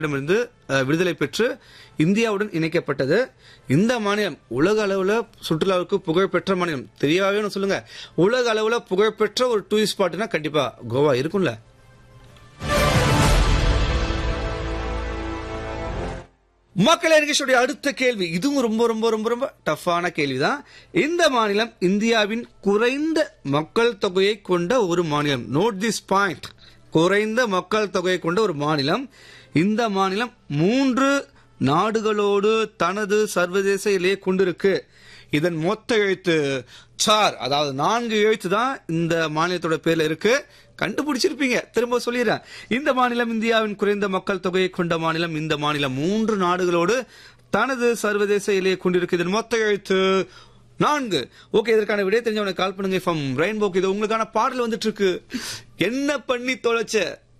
இருந்து அஹ், விடுதலை பெற்று இந்தியாவுடன் இணைக்கப்பட்டது இந்த மாநிலம் உலக அளவுல சுற்றுலாவுக்கு புகழ்பெற்ற மாநிலம் தெரியாவே சொல்லுங்க உலக அளவுல புகழ்பெற்ற ஒரு டூரிஸ்ட் ஸ்பாட்னா கண்டிப்பா கோவா இருக்கும்ல மக்கள் நிகழ்ச்சியுடைய அடுத்த கேள்வி இதுவும் ரொம்ப ரொம்ப ரொம்ப ரொம்ப டஃப்பான கேள்விதான் இந்த மாநிலம் இந்தியாவின் குறைந்த மக்கள் தொகையை கொண்ட ஒரு மாநிலம் நோட் திஸ் பாயிண்ட் குறைந்த மக்கள் தொகையை கொண்ட ஒரு மாநிலம் இந்த மாநிலம் மூன்று நாடுகளோடு தனது சர்வதேச எல்லையை கொண்டிருக்கு இதன் மொத்த எழுத்து சார் அதாவது நான்கு எழுத்து தான் இந்த மாநிலத்தோட பேர்ல இருக்கு கண்டுபிடிச்சிருப்பீங்க திரும்ப சொல்லிடுறேன் இந்த மாநிலம் இந்தியாவின் குறைந்த மக்கள் தொகையை கொண்ட மாநிலம் இந்த மாநிலம் மூன்று நாடுகளோடு தனது சர்வதேச எல்லையை கொண்டிருக்கு இதன் மொத்த எழுத்து நான்கு ஓகே இதற்கான விடை தெரிஞ்சவனை கால் பண்ணுங்க ஃப்ரம் ரெயின்போக்கு இது உங்களுக்கான பாடல் வந்துட்டு இருக்கு என்ன பண்ணி தொலைச்ச